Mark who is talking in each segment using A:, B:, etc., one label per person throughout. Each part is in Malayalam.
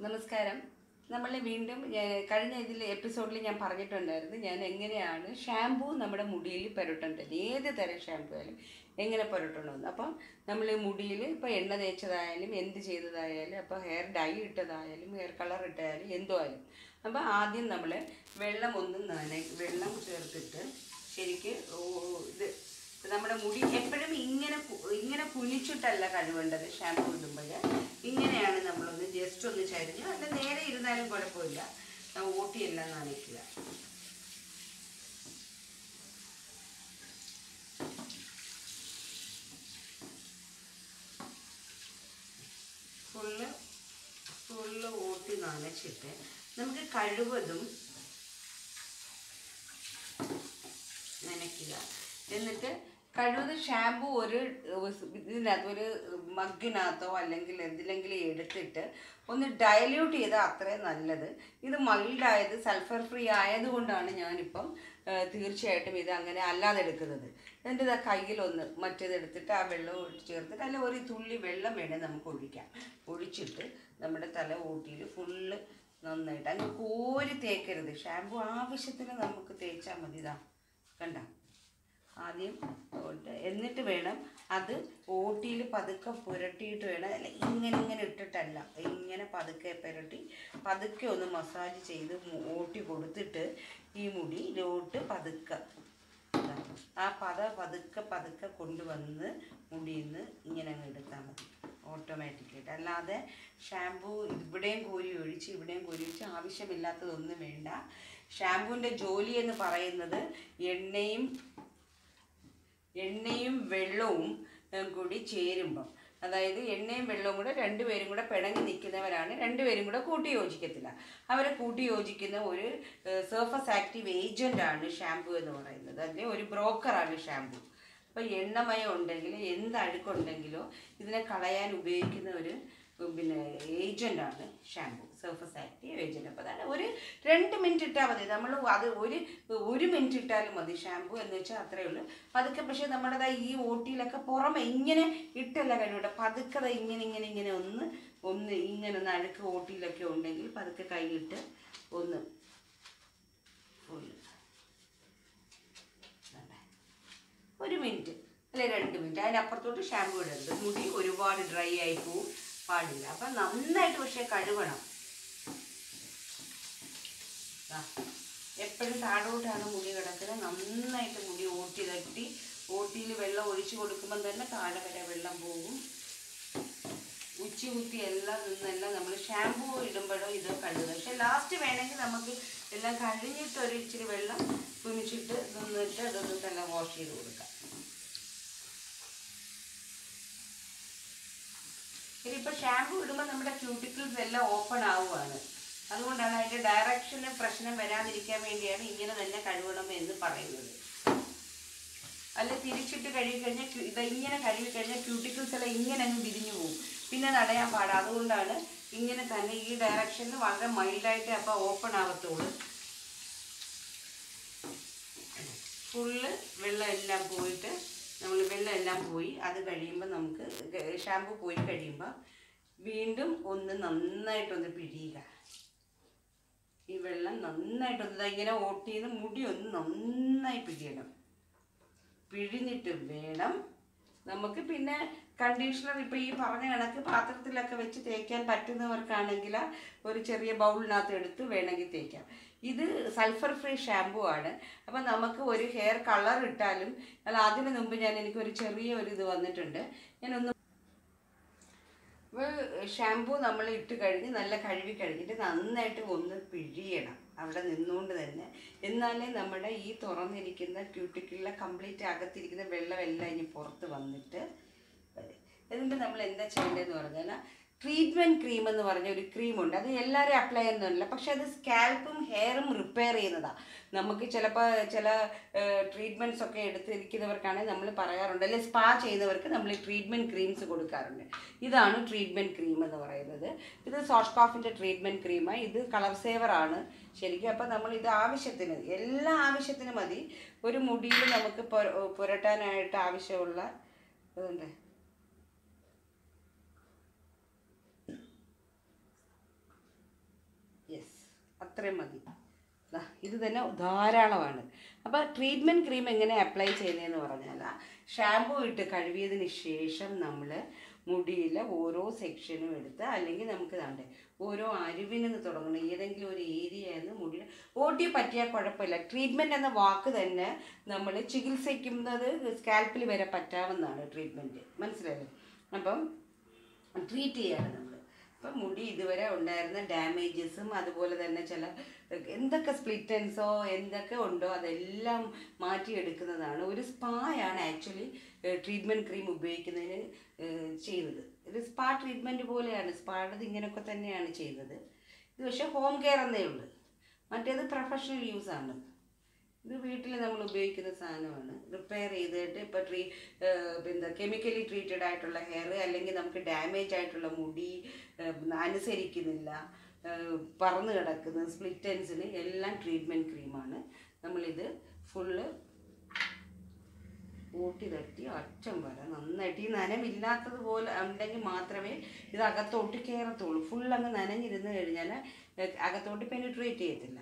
A: നമസ്കാരം നമ്മൾ വീണ്ടും ഏഹ്, കഴിഞ്ഞ ഇതിൽ എപ്പിസോഡിൽ ഞാൻ പറഞ്ഞിട്ടുണ്ടായിരുന്നു ഞാൻ എങ്ങനെയാണ് ഷാമ്പൂ നമ്മുടെ മുടിയിൽ പുരട്ടേണ്ടത് ഏത് തരം ഷാമ്പൂ ആയാലും എങ്ങനെ പുരട്ടണമെന്ന് അപ്പം നമ്മൾ മുടിയിൽ ഇപ്പോൾ എണ്ണ തേച്ചതായാലും എന്ത് ചെയ്തതായാലും അപ്പോൾ ഹെയർ ഡൈ ഇട്ടതായാലും ഹെയർ കളർ ഇട്ടായാലും എന്തോ ആയാലും അപ്പോൾ ആദ്യം നമ്മൾ വെള്ളം ഒന്ന് നന വെള്ളം ചേർത്തിട്ട് ശരിക്ക് ഓ- ഇത് നമ്മുടെ മുടി എപ്പോഴും ഇങ്ങനെ കു- ഇങ്ങനെ കുനിച്ചിട്ടല്ല കഴുകേണ്ടത് ഷാമ്പു ഇടുമ്പോൾ ഇങ്ങനെയാണ് നമ്മളൊന്ന് ജസ്റ്റ് ഒന്ന് ചരിഞ്ഞു അല്ല നേരെ ഇരുന്നാലും കുഴപ്പമില്ല ആ ഓട്ടിയെല്ലാം നനയ്ക്കുക ഫുള്ള് ഫുള്ള് ഓട്ടി നനച്ചിട്ട് നമുക്ക് കഴിവതും നനയ്ക്കുക എന്നിട്ട് കഴിവതും ഷാമ്പു ഒരു ഇതിനകത്ത് ഒരു മഗ്ഗിനകത്തോ അല്ലെങ്കിൽ എന്തിലെങ്കിലും എടുത്തിട്ട് ഒന്ന് ഡയല്യൂട്ട് ചെയ്താൽ അത്രയും നല്ലത് ഇത് മൈൽഡായത് സൾഫർ ഫ്രീ ആയതുകൊണ്ടാണ് ഞാനിപ്പം ആ, തീർച്ചയായിട്ടും ഇത് അങ്ങനെ അല്ലാതെ എടുക്കുന്നത് എന്നിട്ട് ഇതാ കയ്യിലൊന്ന് മറ്റേത് എടുത്തിട്ട് ആ വെള്ളം ഒഴിച്ച് ചേർത്തിട്ട് അല്ല ഒരു തുള്ളി വെള്ളം വേണേൽ നമുക്ക് ഒഴിക്കാം ഒഴിച്ചിട്ട് നമ്മുടെ തല ഊട്ടിയിൽ ഫുള്ള് നന്നായിട്ട് അങ്ങ് കോരി തേക്കരുത് ഷാമ്പു ആവശ്യത്തിന് നമുക്ക് തേച്ചാൽ മതി ഇതാ കണ്ട ആദ്യം തൊട്ട് എന്നിട്ട് വേണം അത് ഓട്ടിയിൽ പതുക്കെ പുരട്ടിയിട്ട് വേണം അല്ല ഇങ്ങനെ ഇങ്ങനെ ഇട്ടിട്ടല്ല ഇങ്ങനെ പതുക്കെ പുരട്ടി പതുക്കെ ഒന്ന് മസാജ് ചെയ്ത് മു- ഓട്ടി കൊടുത്തിട്ട് ഈ മുടിയിലോട്ട് പതുക്കെ ഇതാ, ആ പത പതുക്കെ പതുക്കെ കൊണ്ടുവന്ന് മുടിയിൽ നിന്ന് ഇങ്ങനെ അങ്ങ് എടുത്താൽ മതി ഓട്ടോമാറ്റിക്കായിട്ട് അല്ലാതെ ഷാമ്പു ഇവിടെയും കോരി ഒഴിച്ച് ഇവിടെയും കോരി ഒഴിച്ച് ആവശ്യമില്ലാത്തതൊന്നും വേണ്ട ഷാമ്പുവിൻ്റെ ജോലി എന്ന് പറയുന്നത് എണ്ണയും എണ്ണയും വെള്ളവും ഉം, കൂടി ചേരുമ്പം അതായത് എണ്ണയും വെള്ളവും കൂടെ രണ്ടുപേരും കൂടെ പിണങ്ങി നിൽക്കുന്നവരാണ് രണ്ടുപേരും കൂടെ കൂട്ടി യോജിക്കത്തില്ല അവരെ കൂട്ടി യോജിക്കുന്ന ഒരു സർഫസ് ആക്റ്റീവ് ഏജൻ്റ് ആണ് ഷാമ്പു എന്ന് പറയുന്നത് അതിൻ്റെ ഒരു ബ്രോക്കറാണ് ഷാമ്പു അപ്പോൾ എണ്ണമയം ഉണ്ടെങ്കിൽ എന്ത് അഴുക്കുണ്ടെങ്കിലോ ഇതിനെ കളയാൻ ഉപയോഗിക്കുന്ന ഒരു ഉം, പിന്നെ ഏജൻ്റാണ് ഷാമ്പു സർഫസ് ആക്റ്റീവ് ഏജൻറ്റ് അപ്പോൾ അതാണ് ഒരു രണ്ട് മിനിറ്റ് ഇട്ടാൽ മതി നമ്മൾ അത് ഒരു ഒരു മിനിറ്റ് ഇട്ടാലും മതി ഷാമ്പു എന്ന് വെച്ചാൽ അത്രയേ ഉള്ളൂ പതുക്കെ പക്ഷേ നമ്മുടെ ഈ ഓട്ടിയിലൊക്കെ പുറമെ ഇങ്ങനെ ഇട്ടല്ല കഴിവട്ടെ പതുക്കെ ദാ ഇങ്ങനെ ഇങ്ങനെ ഇങ്ങനെ ഒന്ന് ഒന്ന് ഇങ്ങനെ ഒന്ന് അഴുക്ക് ഓട്ടിയിലൊക്കെ ഉണ്ടെങ്കിൽ പതുക്കെ കൈയിട്ട് ഒന്ന് ഫുള്ള് ഒരു മിനിറ്റ് അല്ലെ രണ്ട് മിനിറ്റ് അതിനപ്പുറത്തോട്ട് ഷാമ്പു ഇടരുത് മുടി ഒരുപാട് ഡ്രൈ ആയി പോവും പാടില്ല അപ്പം നന്നായിട്ട് പക്ഷേ കഴുകണം എപ്പോഴും താഴോട്ടാണ് മുടി കിടക്കുന്നത് നന്നായിട്ട് മുടി ഓട്ടി തട്ടി ഓട്ടിയിൽ വെള്ളം ഒഴിച്ചു കൊടുക്കുമ്പം തന്നെ താഴെ വരെ വെള്ളം പോകും ഉച്ചി കുത്തി എല്ലാം നിന്നെല്ലാം നമ്മൾ ഷാമ്പൂ ഇടുമ്പോഴോ ഇത് കഴുകുക പക്ഷെ ലാസ്റ്റ് വേണമെങ്കിൽ നമുക്ക് എല്ലാം കഴിഞ്ഞിട്ട് ഒരു ഇച്ചിരി വെള്ളം കുനിച്ചിട്ട് നിന്നിട്ട് അതൊന്ന് തന്നെ വാഷ് ചെയ്ത് കൊടുക്കാം ഇനിയിപ്പോൾ ഷാമ്പു ഇടുമ്പോൾ നമ്മുടെ ക്യൂട്ടിക്കിൾസ് എല്ലാം ഓപ്പൺ ആവുകയാണ് അതുകൊണ്ടാണ് അതിൻ്റെ ഡയറക്ഷന് പ്രശ്നം വരാതിരിക്കാൻ വേണ്ടിയാണ് ഇങ്ങനെ തന്നെ കഴുകണം എന്ന് പറയുന്നത് അല്ല തിരിച്ചിട്ട് കഴുകി കഴിഞ്ഞാൽ ക്യു- ഇത് ഇങ്ങനെ കഴുകി കഴിഞ്ഞാൽ ക്യൂട്ടിക്കിൾസ് എല്ലാം ഇങ്ങനെ അങ്ങ് വിരിഞ്ഞു പോകും പിന്നെ നടയാൻ പാടാ അതുകൊണ്ടാണ് ഇങ്ങനെ തന്നെ ഈ ഡയറക്ഷനിൽ വളരെ മൈൽഡായിട്ട് അപ്പോൾ ഓപ്പൺ ആവത്തുള്ളൂ ഫുള്ള് വെള്ളം എല്ലാം പോയിട്ട് നമ്മൾ വെള്ളം എല്ലാം പോയി അത് കഴിയുമ്പോൾ നമുക്ക് ഷാമ്പു പോയി കഴിയുമ്പോൾ വീണ്ടും ഒന്ന് നന്നായിട്ടൊന്ന് പിഴിയുക ഈ വെള്ളം നന്നായിട്ടൊന്ന് ദാ ഇങ്ങനെ ഓട്ടിന്ന് മുടി ഒന്ന് നന്നായി പിഴിയണം പിഴിഞ്ഞിട്ട് വേണം നമുക്ക് പിന്നെ കണ്ടീഷണർ ഇപ്പോൾ ഈ പറഞ്ഞ കണക്ക് പാത്രത്തിലൊക്കെ വെച്ച് തേക്കാൻ പറ്റുന്നവർക്കാണെങ്കിൽ ഒരു ചെറിയ ബൗളിനകത്ത് എടുത്ത് വേണമെങ്കിൽ തേക്കാം ഇത് സൾഫർ ഫ്രീ ഷാമ്പു ആണ് അപ്പം നമുക്ക് ഒരു ഹെയർ കളർ ഇട്ടാലും അല്ല അതിന് മുമ്പ് ഞാൻ എനിക്കൊരു ചെറിയ ഒരു ഇത് വന്നിട്ടുണ്ട് ഞാനൊന്ന് ഷാമ്പു നമ്മൾ ഇട്ട് കഴിഞ്ഞ് നല്ല കഴുകി കഴിഞ്ഞിട്ട് നന്നായിട്ട് ഒന്ന് പിഴിയണം അവിടെ നിന്നുകൊണ്ട് തന്നെ എന്നാലേ നമ്മുടെ ഈ തുറന്നിരിക്കുന്ന ക്യൂട്ടിക്കിളിലെ കംപ്ലീറ്റ് അകത്തിരിക്കുന്ന വെള്ളമെല്ലാം ഇനി പുറത്ത് വന്നിട്ട് വരും എന്നിട്ട് നമ്മൾ എന്താ ചെയ്യേണ്ടതെന്ന് പറഞ്ഞാൽ ട്രീറ്റ്മെൻറ്റ് ക്രീം എന്ന് പറഞ്ഞ ഒരു ക്രീമുണ്ട് അത് എല്ലാവരും അപ്ലൈ ചെയ്യുന്നതല്ല പക്ഷെ അത് സ്കാൽപ്പും ഹെയറും റിപ്പയർ ചെയ്യുന്നതാണ് നമുക്ക് ചിലപ്പോൾ ചില ട്രീറ്റ്മെൻറ്റ്സ് ഒക്കെ എടുത്തിരിക്കുന്നവർക്കാണെങ്കിൽ നമ്മൾ പറയാറുണ്ട് അല്ലെങ്കിൽ സ്പാ ചെയ്യുന്നവർക്ക് നമ്മൾ ട്രീറ്റ്മെൻറ്റ് ക്രീംസ് കൊടുക്കാറുണ്ട് ഇതാണ് ട്രീറ്റ്മെൻറ്റ് ക്രീം എന്ന് പറയുന്നത് ഇത് സോഷ്കോഫിൻ്റെ ട്രീറ്റ്മെൻറ്റ് ക്രീമാണ് ഇത് കളർ സേവറാണ് ശരിക്കും അപ്പം നമ്മൾ ഇത് ആവശ്യത്തിന് എല്ലാ ആവശ്യത്തിനും മതി ഒരു മുടിയിൽ നമുക്ക് പുര- പുരട്ടാനായിട്ട് ആവശ്യമുള്ള ഇതുണ്ട് അത്രയും മതി ദാ, ഇത് തന്നെ ധാരാളമാണ് അപ്പോൾ ട്രീറ്റ്മെൻറ്റ് ക്രീം എങ്ങനെ അപ്ലൈ ചെയ്യുന്നതെന്ന് പറഞ്ഞാൽ ഷാമ്പു ഇട്ട് കഴുകിയതിന് ശേഷം നമ്മൾ മുടിയിൽ ഓരോ സെക്ഷനും എടുത്ത് അല്ലെങ്കിൽ നമുക്ക് താണ്ടേ ഓരോ അരുവിൽ നിന്ന് തുടങ്ങണം ഏതെങ്കിലും ഒരു ഏരിയ എന്ന് മുടിയിൽ ഓട്ടി പറ്റിയാൽ കുഴപ്പമില്ല ട്രീറ്റ്മെൻറ്റ് എന്ന വാക്ക് തന്നെ നമ്മൾ ചികിത്സിക്കുന്നത് സ്കാൽപ്പിൽ വരെ പറ്റാവുന്നതാണ് ട്രീറ്റ്മെൻറ്റ് മനസ്സിലായില്ലേ അപ്പം ട്രീറ്റ് ചെയ്യാണ് നമ്മൾ ഇപ്പം മുടി ഇതുവരെ ഉണ്ടായിരുന്ന ഡാമേജസും അതുപോലെ തന്നെ ചില എന്തൊക്കെ സ്പ്ലിറ്റൻസോ എന്തൊക്കെ ഉണ്ടോ അതെല്ലാം മാറ്റിയെടുക്കുന്നതാണ് ഒരു സ്പായാണ് ആക്ച്വലി ട്രീറ്റ്മെൻറ്റ് ക്രീം ഉപയോഗിക്കുന്നതിന് ഏഹ്, ചെയ്യുന്നത് ഒരു സ്പാ ട്രീറ്റ്മെൻറ്റ് പോലെയാണ് സ്പാടത് ഇങ്ങനെയൊക്കെ തന്നെയാണ് ചെയ്യുന്നത് ഇത് പക്ഷേ ഹോം കെയർ എന്നേ ഉള്ളൂ മറ്റേത് പ്രൊഫഷണൽ യൂസ് ആണ് ഇത് വീട്ടിൽ നമ്മൾ ഉപയോഗിക്കുന്ന സാധനമാണ് റിപ്പയർ ചെയ്തിട്ട് ഇപ്പോൾ ട്രീ എന്താ കെമിക്കലി ട്രീറ്റഡ് ആയിട്ടുള്ള ഹെയർ അല്ലെങ്കിൽ നമുക്ക് ഡാമേജ് ആയിട്ടുള്ള മുടി ഏഹ്, അനുസരിക്കുന്നില്ല ഏഹ്, പറന്ന് കിടക്കുന്ന സ്പ്ലിറ്റൻസിന് എല്ലാം ട്രീറ്റ്മെൻറ്റ് ക്രീമാണ് നമ്മളിത് ഫുള്ള് ഊട്ടി തട്ടി അറ്റം വരെ നന്നായിട്ട് ഈ നനമില്ലാത്തതുപോലെ ഉണ്ടെങ്കിൽ മാത്രമേ ഇത് അകത്തോട്ട് കയറത്തുള്ളൂ ഫുൾ അങ്ങ് നനഞ്ഞിരുന്ന് കഴിഞ്ഞാൽ ഏഹ്, അകത്തോട്ട് പെനിട്രേറ്റ് ചെയ്യത്തില്ല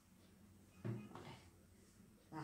A: ആ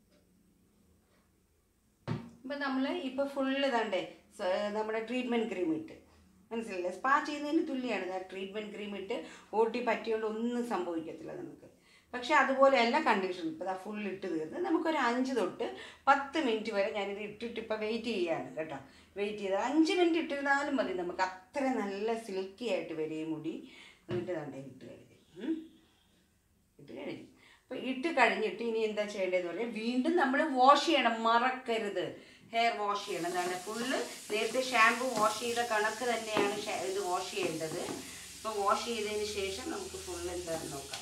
A: ഇപ്പം നമ്മൾ ഇപ്പോൾ ഫുള്ള് ഇതാണ്ടേ സ- നമ്മുടെ ട്രീറ്റ്മെൻറ്റ് ക്രീം ഇട്ട് മനസ്സിലല്ലേ സ്പാ ചെയ്യുന്നതിന് തുല്യമാണ് ട്രീറ്റ്മെൻറ്റ് ക്രീം ഇട്ട് ഓട്ടി പറ്റിയോണ്ട് ഒന്നും സംഭവിക്കത്തില്ല നമുക്ക് പക്ഷെ അതുപോലെയല്ല കണ്ടീഷൻ ഇപ്പോൾ ഇതാ ഫുൾ ഇട്ട് തീർന്ന് നമുക്കൊരു അഞ്ച് തൊട്ട് പത്ത് മിനിറ്റ് വരെ ഞാനിത് ഇട്ടിട്ട് ഇപ്പോൾ വെയിറ്റ് ചെയ്യാണ് കേട്ടോ വെയിറ്റ് ചെയ്ത് അഞ്ച് മിനിറ്റ് ഇട്ടിരുന്നാലും മതി നമുക്ക് അത്ര നല്ല സിൽക്കി ആയിട്ട് വരും ഈ മുടി എന്നിട്ട് ദാണ്ടേ ഇട്ട് കഴിഞ്ഞു ഉം. ഇട്ട് കഴിഞ്ഞു അപ്പോൾ ഇട്ട് കഴിഞ്ഞിട്ട് ഇനി എന്താ ചെയ്യേണ്ടതെന്ന് പറഞ്ഞാൽ വീണ്ടും നമ്മൾ വാഷ് ചെയ്യണം മറക്കരുത് ഹെയർ വാഷ് ചെയ്യണം എന്താണ് ഫുള്ള് നേരത്തെ ഷാമ്പു വാഷ് ചെയ്ത കണക്ക് തന്നെയാണ് ഷാ- ഇത് വാഷ് ചെയ്യേണ്ടത് അപ്പോൾ വാഷ് ചെയ്തതിന് ശേഷം നമുക്ക് ഫുള്ള് എന്താണെന്ന് നോക്കാം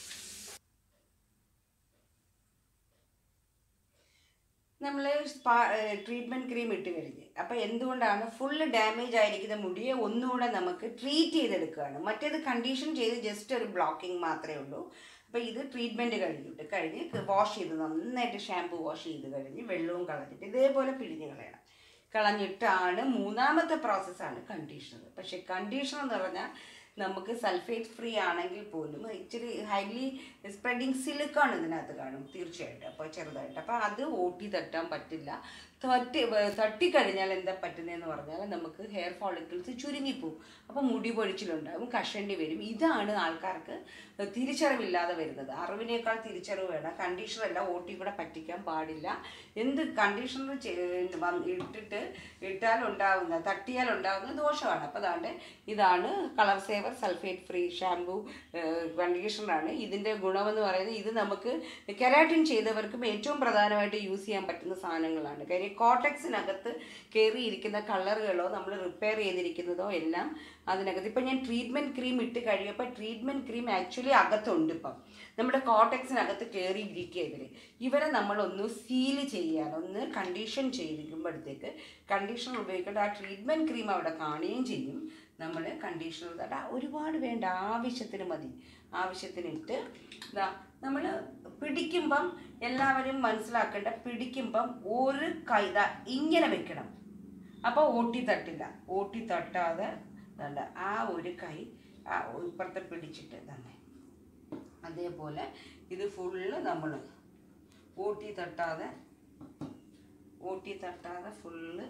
A: നമ്മൾ സ്പാ ട്രീറ്റ്മെൻറ്റ് ക്രീം ഇട്ട് കഴിഞ്ഞ് അപ്പോൾ എന്തുകൊണ്ടാണ് ഫുള്ള് ഡാമേജ് ആയിരിക്കുന്ന മുടിയെ ഒന്നുകൂടെ നമുക്ക് ട്രീറ്റ് ചെയ്തെടുക്കുകയാണ് മറ്റേത് കണ്ടീഷൻ ചെയ്ത് ജസ്റ്റ് ഒരു ബ്ലോക്കിംഗ് മാത്രമേ ഉള്ളൂ അപ്പോൾ ഇത് ട്രീറ്റ്മെൻറ്റ് കഴിഞ്ഞിട്ട് കഴിഞ്ഞ് വാഷ് ചെയ്ത് നന്നായിട്ട് ഷാമ്പു വാഷ് ചെയ്ത് കഴിഞ്ഞ് വെള്ളവും കളഞ്ഞിട്ട് ഇതേപോലെ പിഴിഞ്ഞ് കളയണം കളഞ്ഞിട്ടാണ് മൂന്നാമത്തെ പ്രോസസ്സാണ് കണ്ടീഷണർ പക്ഷേ കണ്ടീഷണർ എന്ന് പറഞ്ഞാൽ നമുക്ക് സൾഫേറ്റ് ഫ്രീ ആണെങ്കിൽ പോലും ഇച്ചിരി ഹൈലി സ്പ്രെഡിങ് സിലിക്കോൺ ഇതിനകത്ത് കാണും തീർച്ചയായിട്ടും അപ്പോൾ ചെറുതായിട്ട് അപ്പോൾ അത് ഓട്ടി തട്ടാൻ പറ്റില്ല തട്ടി വ- തട്ടിക്കഴിഞ്ഞാൽ എന്താ പറ്റുന്നതെന്ന് പറഞ്ഞാൽ നമുക്ക് ഹെയർ ഫോളിക്കിൾസ് ചുരുങ്ങിപ്പോവും അപ്പോൾ മുടി പൊഴിച്ചിലുണ്ടാകും കഷണ്ടി വരും ഇതാണ് ആൾക്കാർക്ക് തിരിച്ചറിവില്ലാതെ വരുന്നത് അറിവിനേക്കാൾ തിരിച്ചറിവ് വേണം കണ്ടീഷണറല്ല ഓട്ടി കൂടെ പറ്റിക്കാൻ പാടില്ല എന്ത് കണ്ടീഷണർ ഇട്ടിട്ട് ഇട്ടാൽ ഉണ്ടാകുന്ന തട്ടിയാൽ ഉണ്ടാകുന്ന ദോഷമാണ് അപ്പോൾ അതാണ്ട് ഇതാണ് colour saver sulphate free shampoo കണ്ടീഷണറാണ് ഇതിൻ്റെ ഗുണമെന്ന് പറയുന്നത് ഇത് നമുക്ക് കെരാറ്റിൻ ചെയ്തവർക്കും ഏറ്റവും പ്രധാനമായിട്ട് യൂസ് ചെയ്യാൻ പറ്റുന്ന സാധനങ്ങളാണ് കാര്യം കോട്ടക്സിനകത്ത് കയറിയിരിക്കുന്ന കളറുകളോ നമ്മൾ റിപ്പയർ ചെയ്തിരിക്കുന്നതോ എല്ലാം അതിനകത്ത് ഇപ്പം ഞാൻ ട്രീറ്റ്മെൻറ്റ് ക്രീം ഇട്ട് കഴിയുമ്പോൾ ട്രീറ്റ്മെൻറ്റ് ക്രീം ആക്ച്വലി അകത്തുണ്ട് ഇപ്പം നമ്മുടെ കോട്ടക്സിനകത്ത് കയറി ഇരിക്കുക ഇവർ ഇവരെ നമ്മളൊന്ന് സീൽ ചെയ്യാൻ ഒന്ന് കണ്ടീഷൻ ചെയ്തിരിക്കുമ്പോഴത്തേക്ക് കണ്ടീഷണർ ഉപയോഗിക്കേണ്ട ആ ട്രീറ്റ്മെൻറ്റ് ക്രീം അവിടെ കാണുകയും ചെയ്യും നമ്മൾ കണ്ടീഷണർ തട ഒരുപാട് വേണ്ട ആവശ്യത്തിന് മതി ആവശ്യത്തിനിട്ട് ഇതാ നമ്മൾ പിടിക്കുമ്പം എല്ലാവരും മനസ്സിലാക്കേണ്ട പിടിക്കുമ്പം ഒരു കൈ ദാ ഇങ്ങനെ വെക്കണം അപ്പോൾ ഓട്ടി തട്ടില്ല ഓട്ടി തട്ടാതെ ദാണ്ട ആ ഒരു കൈ ആ ഇപ്പുറത്തെ പിടിച്ചിട്ട് തന്നെ അതേപോലെ ഇത് ഫുള്ള് നമ്മൾ ഓട്ടി തട്ടാതെ ഓട്ടി തട്ടാതെ ഫുള്ള്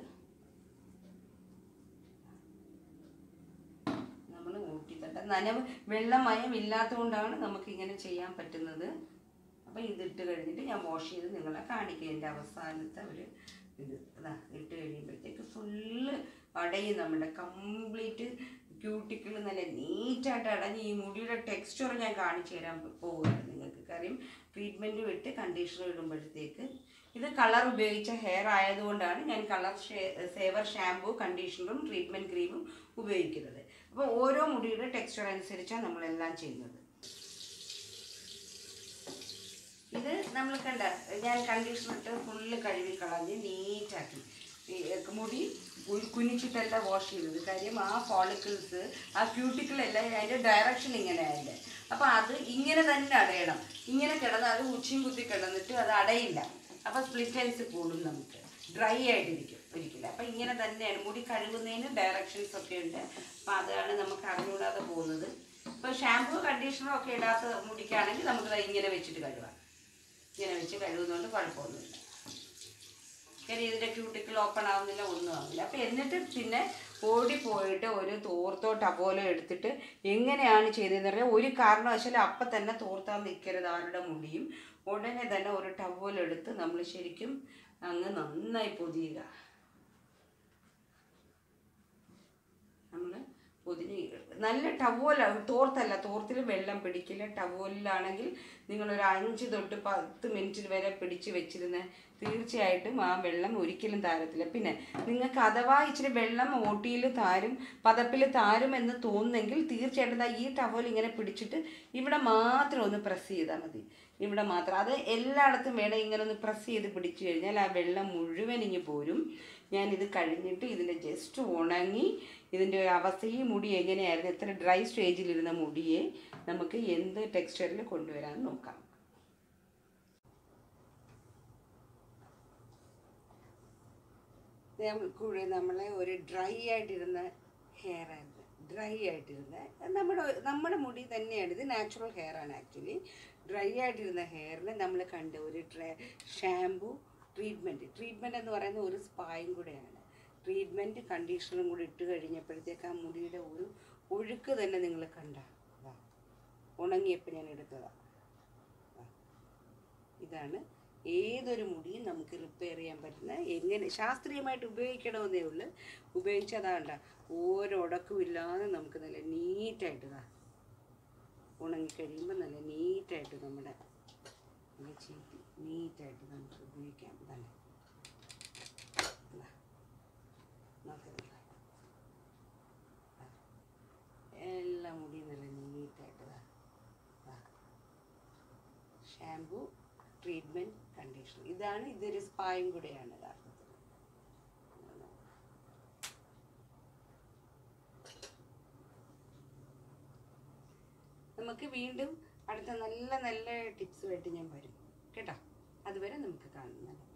A: നമ്മൾ ഊട്ടി തട്ട നനവ് വെള്ളമയം ഇല്ലാത്തതുകൊണ്ടാണ് നമുക്ക് ഇങ്ങനെ ചെയ്യാൻ പറ്റുന്നത് അപ്പം ഇതിട്ട് കഴിഞ്ഞിട്ട് ഞാൻ വാഷ് ചെയ്ത് നിങ്ങളെ കാണിക്കാം എൻ്റെ അവസാനത്തെ ഒരു ഇത് അതാ ഇട്ട് കഴിയുമ്പോഴത്തേക്ക് ഫുള്ള് അടയും നമ്മുടെ കംപ്ലീറ്റ് ക്യൂട്ടിക്കിൾ നല്ല നീറ്റായിട്ട് അടഞ്ഞ് ഈ മുടിയുടെ ടെക്സ്ചർ ഞാൻ കാണിച്ചു തരാൻ പോവുകയാണ് നിങ്ങൾക്ക് കാര്യം ട്രീറ്റ്മെൻറ്റ് വിട്ട് കണ്ടീഷണർ ഇടുമ്പോഴത്തേക്ക് ഇത് കളർ ഉപയോഗിച്ച ഹെയർ ആയതുകൊണ്ടാണ് ഞാൻ കളർ സേവർ ഷാമ്പൂ കണ്ടീഷണറും ട്രീറ്റ്മെൻറ്റ് ക്രീമും ഉപയോഗിക്കുന്നത് അപ്പോൾ ഓരോ മുടിയുടെ ടെക്സ്ചർ അനുസരിച്ചാണ് നമ്മളെല്ലാം ചെയ്യുന്നത് ഇത് നമ്മൾ കണ്ട ഞാൻ കണ്ടീഷണർ ഇട്ട് ഫുള്ള് കഴുകി കളഞ്ഞ് നീറ്റാക്കി ഈ മുടി ഉ- കുനിച്ചിട്ടല്ല വാഷ് ചെയ്തത് കാര്യം ആ ഫോളിക്കിൾസ് ആ ക്യൂട്ടിക്കിളെല്ലാം അതിൻ്റെ ഡയറക്ഷൻ ഇങ്ങനെ അതിൻ്റെ അപ്പോൾ അത് ഇങ്ങനെ തന്നെ അടയണം ഇങ്ങനെ കിടന്ന് അത് ഉച്ചയും കുത്തി കിടന്നിട്ട് അത് അടയില്ല അപ്പോൾ സ്പ്ലിറ്റൻസ് കൂടും നമുക്ക് ഡ്രൈ ആയിട്ടിരിക്കും ഒരിക്കലും അപ്പോൾ ഇങ്ങനെ തന്നെയാണ് മുടി കഴുകുന്നതിന് ഡയറക്ഷൻസ് ഒക്കെ ഉണ്ട് അപ്പോൾ അതാണ് നമുക്ക് അറിഞ്ഞുകൂടാതെ പോകുന്നത് ഇപ്പോൾ ഷാമ്പു കണ്ടീഷണറോ ഒക്കെ ഇടാത്ത മുടിക്കാണെങ്കിൽ നമുക്ക് ദാ ഇങ്ങനെ വെച്ചിട്ട് കഴുകാം ഇങ്ങനെ വെച്ച് കഴുകുന്നതുകൊണ്ട് കുഴപ്പമൊന്നുമില്ല കാര്യം ഇതിൻ്റെ ക്യൂട്ടിക്കിൾ ഓപ്പൺ ആവുന്നില്ല ഒന്നും ആവുന്നില്ല അപ്പം എന്നിട്ട് പിന്നെ ഓടിപ്പോയിട്ട് ഒരു തോർത്തോ ടബോലോ എടുത്തിട്ട് എങ്ങനെയാണ് ചെയ്തതെന്ന് പറഞ്ഞാൽ ഒരു കാരണവശാലും അപ്പം തന്നെ തോർത്താൻ നിൽക്കരുത് ആരുടെ മുടിയും ഉടനെ തന്നെ ഒരു ടവോലോ എടുത്ത് നമ്മൾ ശരിക്കും അങ്ങ് നന്നായി പൊതിയുക നമ്മൾ പൊതിഞ്ഞ് നല്ല ടവോല തോർത്തല്ല തോർത്തിൽ വെള്ളം പിടിക്കില്ല ടവോലിലാണെങ്കിൽ നിങ്ങളൊരു അഞ്ച് തൊട്ട് പത്ത് മിനിറ്റ് വരെ പിടിച്ച് വെച്ചിരുന്ന തീർച്ചയായിട്ടും ആ വെള്ളം ഒരിക്കലും താരത്തില്ല പിന്നെ നിങ്ങൾക്ക് അഥവാ ഇച്ചിരി വെള്ളം ഓട്ടിയിൽ താരും പതപ്പിൽ താരും എന്ന് തോന്നുന്നെങ്കിൽ തീർച്ചയായിട്ടും ദാ ഈ ടവൽ ഇങ്ങനെ പിടിച്ചിട്ട് ഇവിടെ മാത്രം ഒന്ന് പ്രസ് ചെയ്താൽ മതി ഇവിടെ മാത്രം അത് എല്ലായിടത്തും വേണം ഇങ്ങനെ ഒന്ന് പ്രസ് ചെയ്ത് പിടിച്ചു കഴിഞ്ഞാൽ ആ വെള്ളം മുഴുവൻ ഇങ്ങ് പോരും ഞാനിത് കഴിഞ്ഞിട്ട് ഇതിൻ്റെ ജസ്റ്റ് ഉണങ്ങി ഇതിൻ്റെ ഒരു അവസ്ഥ ഈ മുടി എങ്ങനെയായിരുന്നു എത്ര ഡ്രൈ സ്റ്റേജിലിരുന്ന മുടിയെ നമുക്ക് എന്ത് ടെക്സ്ചറിൽ കൊണ്ടുവരാൻ നോക്കാം കൂടെ നമ്മളെ ഒരു ഡ്രൈ ആയിട്ടിരുന്ന ഹെയർ ആയിരുന്നു ഡ്രൈ ആയിട്ടിരുന്ന നമ്മുടെ നമ്മുടെ മുടി തന്നെയാണ് ഇത് നാച്ചുറൽ ഹെയർ ആണ് ആക്ച്വലി ഡ്രൈ ആയിട്ടിരുന്ന ഹെയറിന് നമ്മൾ കണ്ട ഒരു ഡ്രൈ ഷാമ്പു ട്രീറ്റ്മെൻറ്റ് ട്രീറ്റ്മെൻറ്റ് എന്ന് പറയുന്നത് ഒരു സ്പായും കൂടെയാണ് ട്രീറ്റ്മെൻറ്റ് കണ്ടീഷണറും കൂടി ഇട്ട് കഴിഞ്ഞപ്പോഴത്തേക്ക് ആ മുടിയുടെ ഒരു ഒഴുക്ക് തന്നെ നിങ്ങൾ കണ്ട ഉണങ്ങിയപ്പോൾ ഞാൻ എടുത്തതാണ് ഇതാണ് ഏതൊരു മുടിയും നമുക്ക് റിപ്പയർ ചെയ്യാൻ പറ്റുന്ന എങ്ങനെ ശാസ്ത്രീയമായിട്ട് ഉപയോഗിക്കണമെന്നേ ഉള്ളൂ ഉപയോഗിച്ചതാണ്ട ഓരോ ഉടക്കും ഇല്ലാതെ നമുക്ക് നല്ല നീറ്റായിട്ട് ഇതാ ഉണങ്ങിക്കഴിയുമ്പോൾ നല്ല നീറ്റായിട്ട് നമ്മുടെ നല്ല ചീറ്റി നീറ്റായിട്ട് നമുക്ക് ഉപയോഗിക്കാം നല്ല ഇതാ. നോക്ക് നിങ്ങൾ. എല്ലാ മുടിയും നല്ല നീറ്റായിട്ട് ഇതാ. ഇതാ. ഷാംപൂ ട്രീറ്റ്മെൻറ്റ് കണ്ടീഷണർ ഇതാണ് ഇതൊരു സ്പായും കൂടെയാണ് യഥാർത്ഥത്തിൽ നമുക്ക് വീണ്ടും അടുത്ത നല്ല നല്ല ടിപ്സുമായിട്ട് ഞാൻ വരും കേട്ടോ അതുവരെ നമുക്ക് കാണുന്നതാണ്